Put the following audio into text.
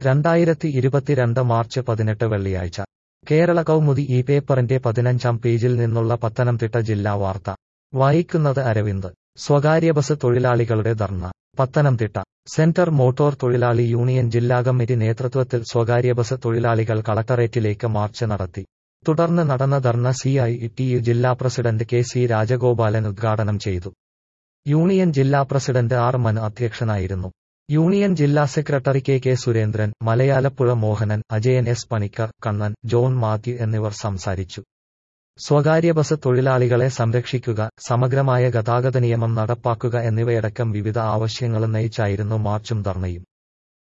രണ്ടായിരത്തി ഇരുപത്തിരണ്ട് മാർച്ച് പതിനെട്ട് വെള്ളിയാഴ്ച കേരള കൗമുദി ഈ പേപ്പറിന്റെ പതിനഞ്ചാം പേജിൽ നിന്നുള്ള പത്തനംതിട്ട ജില്ലാ വാർത്ത വായിക്കുന്നത് അരവിന്ദ് സ്വകാര്യ ബസ് തൊഴിലാളികളുടെ ധർണ പത്തനംതിട്ട സെന്റർ മോട്ടോർ തൊഴിലാളി യൂണിയൻ ജില്ലാ കമ്മിറ്റി നേതൃത്വത്തിൽ സ്വകാര്യ ബസ് തൊഴിലാളികൾ കളക്ടറേറ്റിലേക്ക് മാർച്ച് നടത്തി തുടർന്ന് നടന്ന dharna C I T U ജില്ലാ പ്രസിഡന്റ് കെ സി രാജഗോപാലൻ ഉദ്ഘാടനം ചെയ്തു യൂണിയൻ ജില്ലാ പ്രസിഡന്റ് ആർ മനു അധ്യക്ഷനായിരുന്നു യൂണിയൻ ജില്ലാ secretary K K Surendran Malayalapuzha Mohanan Ajayan S Panicker Kannan John Mathew എന്നിവർ സംസാരിച്ചു സ്വകാര്യ ബസ് തൊഴിലാളികളെ സംരക്ഷിക്കുക സമഗ്രമായ ഗതാഗത നിയമം നടപ്പാക്കുക എന്നിവയടക്കം വിവിധ ആവശ്യങ്ങൾ നയിച്ചായിരുന്നു മാർച്ചും ധർണയും